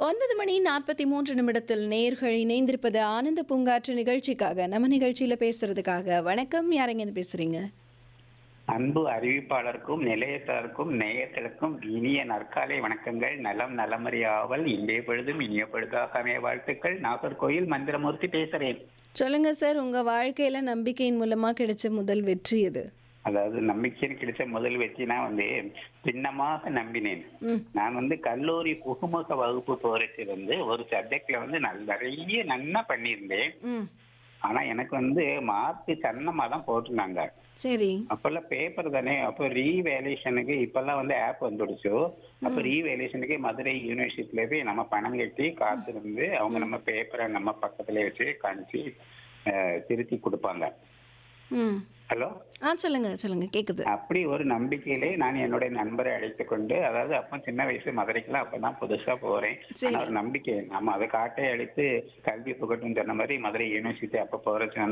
ஒன்பது மணி நாற்பத்தி மூன்று நிமிடத்தில் நேர்கள் இணைந்திருப்பது ஆனந்த பூங்காற்று நிகழ்ச்சிக்காக நம்ம நிகழ்ச்சியில பேசுறதுக்காக வணக்கம் யாருங்க பேசுறீங்க அன்பு அறிவிப்பாளருக்கும் நிலையத்தாருக்கும் நேயர்களுக்கும் இனிய நற்காலை வணக்கங்கள் நலம் நலமறியாவல் இன்றைய பொழுதும் இனிய பொழுதாக அமைய வாழ்த்துக்கள் நாகர்கோயில் மந்திரமூர்த்தி பேசுறேன் சொல்லுங்க சார் உங்க வாழ்க்கையில நம்பிக்கையின் மூலமா கிடைச்ச முதல் வெற்றி எது அதாவது நம்பிக்கையில் கிடைச்ச முதல் வெற்றினா வந்து சின்னமாக நம்பினேன் ம் நான் வந்து கல்லூரி புகுமுக வகுப்பு போறதுக்கு வந்து ஒரு சப்ஜெக்ட்ல வந்து நல்- நிறைய நன்னா பண்ணியிருந்தேன் ம் ஆனா எனக்கு வந்து மார்க் சன்னமா தான் போட்டிருந்தாங்க சரி அப்பெல்லாம் பேப்பர் தானே அப்போ ரீவேலேஷனுக்கு இப்பெல்லாம் வந்து ஆப் வந்துடுச்சு அப்போ ரீவேலேஷனுக்கு மதுரை யூனிவர்சிட்டியில போய் நம்ம பணம் கட்டி காத்திருந்து அவங்க நம்ம பேப்பரை நம்ம பக்கத்துல வச்சு காமிச்சு அஹ், திருத்தி கொடுப்பாங்க ம் ஹலோ ஆ சொல்லுங்க சொல்லுங்க கேக்குது அப்படி ஒரு நம்பிக்கையிலே நான் என்னுடைய நண்பரை அழைத்து கொண்டு அதாவது அப்போ சின்ன வயசு மதுரைக்கெல்லாம் அப்பதான் புதுசா போறேன் சரி. ஆனா ஒரு நம்பிக்கை நம்ம அதை காட்டை அழைத்து கல்வி புகட்டும் சொன்ன மாதிரி மதுரை யூனிவர்சிட்டி அப்ப போறதுக்கு